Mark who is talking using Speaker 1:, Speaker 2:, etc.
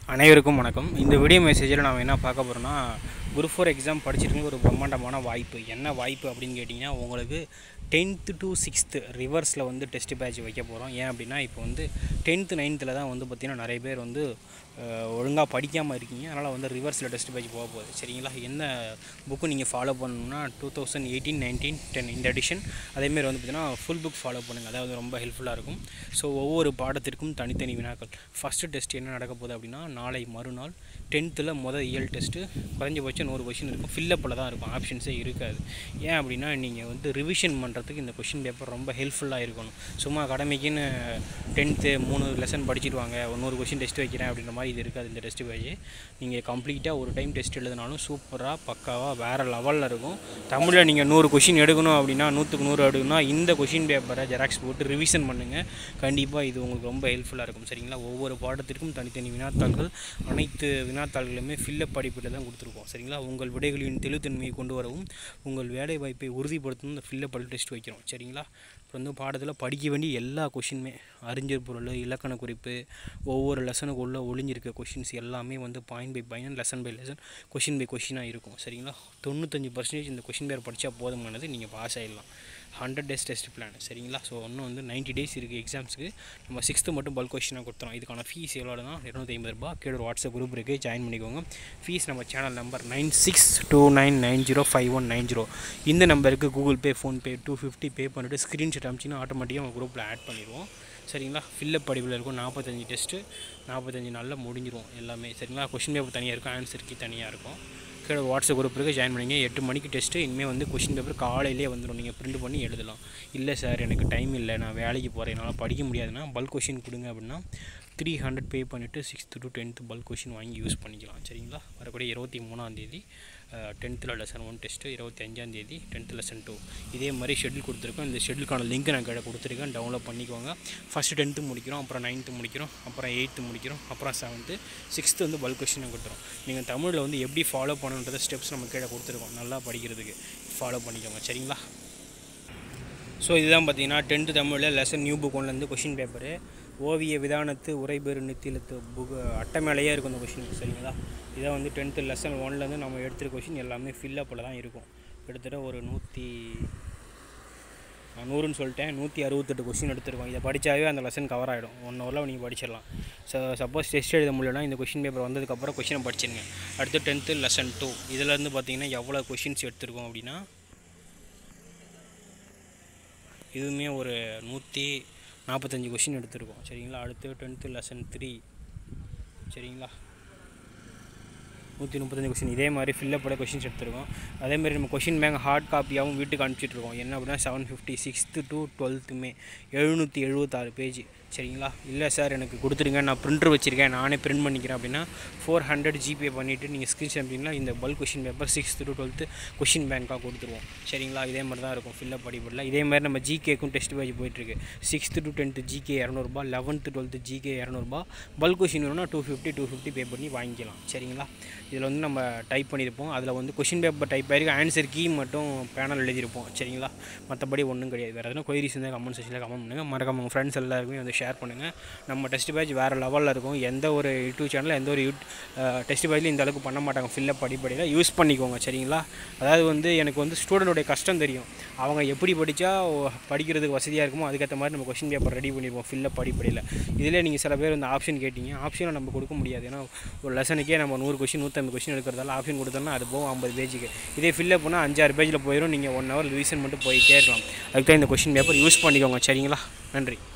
Speaker 1: அனைவருக்கும் வணக்கம் இந்த வீடியோ மெசேஜில் நாம் என்ன பார்க்க போகிறோம்னா குரூப் ஃபோர் எக்ஸாம் படிச்சிருக்க ஒரு பிரம்மாண்டமான வாய்ப்பு என்ன வாய்ப்பு அப்படின்னு கேட்டிங்கன்னா உங்களுக்கு டென்த்து டு சிக்ஸ்த்து ரிவர்ஸில் வந்து டெஸ்ட் பேட்ச் வைக்க போகிறோம் ஏன் அப்படின்னா இப்போ வந்து டென்த்து நைன்த்தில் தான் வந்து பார்த்திங்கன்னா நிறைய பேர் வந்து ஒழுங்காக படிக்காமல் இருக்கீங்க அதனால் வந்து ரிவர்ஸில் டெஸ்ட் பேட்ச் போக போகுது சரிங்களா என்ன புக்கு நீங்கள் ஃபாலோ பண்ணணும்னா two thousand eighteen nineteen ten இந்த எடிஷன் அதேமாரி வந்து பார்த்திங்கன்னா ஃபுல் புக் ஃபாலோ பண்ணுங்கள் அதாவது ரொம்ப ஹெல்ப்ஃபுல்லாக இருக்கும் ஸோ ஒவ்வொரு பாடத்திற்கும் தனித்தனி வினாக்கள் ஃபஸ்ட்டு டெஸ்ட் என்ன நடக்க போகுது அப்படின்னா நாளை மறுநாள் டென்த்தில் மொதல் இயல் டெஸ்ட்டு குறைஞ்சபட்சம் நூறு கொஷின் இருக்கும் ஃபில்லப்பில் தான் இருக்கும் ஆப்ஷன்ஸே இருக்காது ஏன் அப்படின்னா நீங்கள் வந்து ரிவிஷன் பண்ணுறதுக்கு இந்த கொஷின் பேப்பர் ரொம்ப ஹெல்ப்ஃபுல்லாக இருக்கணும் சும்மா அகாடமிக்குன்னு டென்த்து மூணு லெசன் படிச்சுட்டு வாங்க ஒரு நூறு கொஷின் டெஸ்ட் வைக்கிறேன் அப்படின்ற மாதிரி இது இருக்காது இந்த டெஸ்ட் பேஜ் நீங்கள் கம்ப்ளீட்டாக ஒரு டைம் டெஸ்ட் எழுதினாலும் சூப்பராக பக்காவாக வேறு லெவலில் இருக்கும் தமிழில் நீங்கள் நூறு கொஷின் எடுக்கணும் அப்படின்னா நூற்றுக்கு நூறு எடுக்கணும்னா இந்த கொஷின் பேப்பரை ஜெராக்ஸ் போட்டு ரிவிஷன் பண்ணுங்கள் கண்டிப்பாக இது உங்களுக்கு ரொம்ப ஹெல்ப்ஃபுல்லாக இருக்கும் சரிங்களா ஒவ்வொரு பாடத்திற்கும் தனித்தனி வினாத்தாள்கள் அனைத்து வினாத்தாள்களுமே ஃபில்லப் படிப்பில் தான் கொடுத்துருக்கோம் சரிங்களா உங்கள் விடைகளின் தெளிவுத்தன்மையை கொண்டு வரவும் உங்கள் வேலை வாய்ப்பை உறுதிப்படுத்தவும் இந்த ஃபில்லப் படி டெஸ்ட் வைக்கிறோம் சரிங்களா இப்போ வந்து பாடத்தில் படிக்க வேண்டிய எல்லா கொஷினுமே அறிஞர் பொருள் இலக்கண குறிப்பு ஒவ்வொரு லெசனுக்குள்ளே ஒளிஞ்சிருக்க கொஷின்ஸ் எல்லாமே வந்து point by point lesson by lesson question by கொஷினாக இருக்கும் சரிங்களா தொண்ணூத்தஞ்சு பர்சன்டேஜ் இந்த கொஷின் பேர் படித்தா போதுமானது நீங்கள் பாஸ் ஆகிடலாம் ஹண்ட்ரட் டேஸ் டெஸ்ட் பிளான் சரிங்களா ஸோ இன்னும் வந்து நைன்ட்டி டேஸ் இருக்குது எக்ஸாம்ஸுக்கு நம்ம சிக்ஸ்த்து மட்டும் பல்க் கொஷினாக கொடுத்துறோம் இதுக்கான ஃபீஸ் எவ்வளோ தான் இரநூத்தி ஐம்பது ரூபா கீழே ஒரு வாட்ஸ்அப் குரூப் இருக்குது ஜாயின் பண்ணிக்கோங்க ஃபீஸ் நம்ம channel number nine six two nine nine zero five one nine zero இந்த நம்பருக்கு Google pay PhonePe two fifty pay பண்ணிவிட்டு ஸ்க்ரீன்ஷாட் அமிச்சிங்கன்னா ஆட்டோமேட்டிக்காக உங்கள் குரூப்பில் ஆட் பண்ணிடுவோம் சரிங்களா ஃபில்லப் படிப்பில் இருக்கும் நாற்பத்தஞ்சு டெஸ்ட்டு நாற்பத்தஞ்சு நாளில் முடிஞ்சிரும் எல்லாமே சரிங்களா கொஷின் பேப்பர் தனியாக இருக்கும் ஆன்சர் கீ தனியாக இருக்கும் கீழே வாட்ஸ்அப் குரூப் இருக்குது ஜாயின் பண்ணிங்க எட்டு மணிக்கு டெஸ்ட்டு இனிமேல் வந்து கொஷின் பேப்பர் காலையிலே வந்துடும் நீங்கள் பிரிண்ட் பண்ணி எழுதலாம் இல்லை சார் எனக்கு டைம் இல்லை நான் வேலைக்கு போகிறேன் என்னால் படிக்க முடியாதுன்னா பல்க் கொஷின் கொடுங்க அப்படின்னா த்ரீ ஹண்ட்ரட் பே பண்ணிவிட்டு sixth to tenth bulk question வாங்கி யூஸ் பண்ணிக்கலாம் சரிங்களா வரக்கூடிய இருபத்தி மூணாந்தேதி டென்த்தில் லெசன் ஒன் டெஸ்ட்டு இருபத்தி அஞ்சாந்தேதி டென்த்து லெசன் டூ இதே மாதிரி ஷெட்யூல் கொடுத்துருக்கோம் இந்த ஷெட்யூலுக்கான லிங்க் நான் கீழே கொடுத்துருக்கேன் டவுன்லோட் பண்ணிக்கோங்க ஃபஸ்ட்டு டென்த்து முடிக்கிறோம் அப்புறம் நைன்த்து முடிக்கிறோம் அப்புறம் எயித்து முடிக்கிறோம் அப்புறம் செவன்த்து சிக்ஸ்த்து வந்து பல்க் கொஷினை கொடுத்துரும் நீங்கள் தமிழில் வந்து எப்படி ஃபாலோ பண்ணணுன்றத ஸ்டெப்ஸ் நம்ம கீழே கொடுத்துருக்கோம் நல்லா படிக்கிறதுக்கு ஃபாலோ பண்ணிக்கோங்க சரிங்களா ஸோ இதுதான் பார்த்தீங்கன்னா டென்த்து தமிழில் லெசன் நியூ புக் ஒன்லேருந்து கொஷின் பேப்பரு ஓவிய விதானத்து உரைபெரு நித்திலத்து புக் அட்டை மேலேயே இருக்கும் இந்த கொஷின் சரிங்களா இதான் வந்து டென்த்து லெசன் ஒன்லேருந்து நம்ம எடுத்துருக்க கொஷின் எல்லாமே ஃபில்லப்பில் தான் இருக்கும் கிட்டத்தட்ட ஒரு நூற்றி நான் நூறுன்னு சொல்லிட்டேன் நூற்றி அறுபத்தெட்டு கொஷின் எடுத்திருக்கோம் இதை படித்தாவே அந்த லெசன் கவர் ஆகிடும் ஒன் ஹவரில் நீங்கள் படிச்சிடலாம் ஸோ சப்போஸ் டெஸ்ட் எழுத முடியலனா இந்த கொஷின் பேப்பர் வந்ததுக்கப்புறம் கொஷினை படிச்சிருங்க அடுத்து டென்த்து லெசன் டூ இதிலேருந்து பார்த்தீங்கன்னா எவ்வளோ கொஷின்ஸ் எடுத்திருக்கோம் அப்படின்னா இதுவுமே ஒரு நூற்றி நாற்பத்தஞ்சு கொஷின் எடுத்திருக்கோம் சரிங்களா அடுத்து டென்த்து லெசன் த்ரீ சரிங்களா நூற்றி முப்பத்தஞ்சு கொஷின் இதே மாதிரி ஃபில்லப்போட கொஷின்ஸ் எடுத்திருக்கோம் அதேமாதிரி நம்ம கொஷின் பேங்க் ஹார்ட் காப்பியாகவும் வீட்டுக்கு அனுப்பிச்சிட்ருக்கோம் என்ன அப்படின்னா செவன் ஃபிஃப்டி சிக்ஸ்த்து டு டுவெல்த்துமே எழுநூற்றி எழுபத்தாறு பேஜ் சரிங்களா இல்லை சார் எனக்கு கொடுத்துருங்க நான் பிரிண்டர் வச்சுருக்கேன் நானே பிரிண்ட் பண்ணிக்கிறேன் அப்படின்னா ஃபோர் ஹண்ட்ரட் ஜிபே பண்ணிவிட்டு நீங்கள் ஸ்க்ரீன் அப்படின்னா இந்த bulk question paper sixth to twelfth question பேங்க்காக கொடுத்துருவோம் சரிங்களா இதே மாதிரி தான் இருக்கும் ஃபில்லப் படிப்படில் இதே மாதிரி நம்ம ஜிகேக்கும் டெஸ்ட் பேஜ் போயிட்டுருக்கு சிக்ஸ்த்து டு டென்த்து ஜிகே இரநூறுபா லெவன்த்து டுவெல்த்து ஜிகே இரநூறுபா பல்க் கொஷின் வேணும்னா two fifty two fifty pay பண்ணி வாங்கிக்கலாம் சரிங்களா இதில் வந்து நம்ம டைப் பண்ணியிருப்போம் அதில் வந்து கொஷின் பேப்பர் டைப் ஆகிருக்கு ஆன்சர் கீ மட்டும் பேனல் எழுதியிருப்போம் சரிங்களா மற்றபடி ஒன்றும் கிடையாது வேறு எதனா கொயரிஸ் இருந்தால் கமெண்ட் செக்ஷனில் கமெண்ட் பண்ணுங்கள் மறக்காம உங்கள் ஃப்ரெண்ட்ஸ் எல்லாருக்குமே வந்து ஷேர் பண்ணுங்கள் நம்ம டெஸ்ட் பேட்ச் வேறு லெவலில் இருக்கும் எந்த ஒரு யூடியூப் சேனலில் எந்த ஒரு யூட் டெஸ்ட் பேட்ச்லையும் இந்த அளவுக்கு பண்ண மாட்டாங்க ஃபில்லப் படிப்படியில் யூஸ் பண்ணிக்கோங்க சரிங்களா அதாவது வந்து எனக்கு வந்து ஸ்டூடெண்ட்டோடைய கஷ்டம் தெரியும் அவங்க எப்படி படித்தா படிக்கிறதுக்கு வசதியாக இருக்குமோ அதுக்கேற்ற மாதிரி நம்ம கொஷின் பேப்பர் ரெடி பண்ணிடுவோம் ஃபில்லப் படிப்படியில் இதில் நீங்கள் சில பேர் வந்து ஆப்ஷன் கேட்டிங்க ஆப்ஷனை நம்ம கொடுக்க முடியாது ஏன்னா ஒரு லெசனுக்கே நம்ம நூறு கொஷின் நூற்றம்பது கொஷின் எடுக்கிறதால ஆப்ஷன் கொடுத்தோம்னா அது போகும் ஐம்பது பேஜுக்கு இதே ஃபில்லப் பண்ணால் அஞ்சாறு பேஜில் போயிடும் நீங்கள் ஒன் ஹவர் ரிவிஷன் மட்டும் போயிட்டே இருக்கலாம் அதுக்கு தான் இந்த கொஷின் பேப்பர் யூஸ் பண்ணிக்கோங்க சரிங்களா நன்றி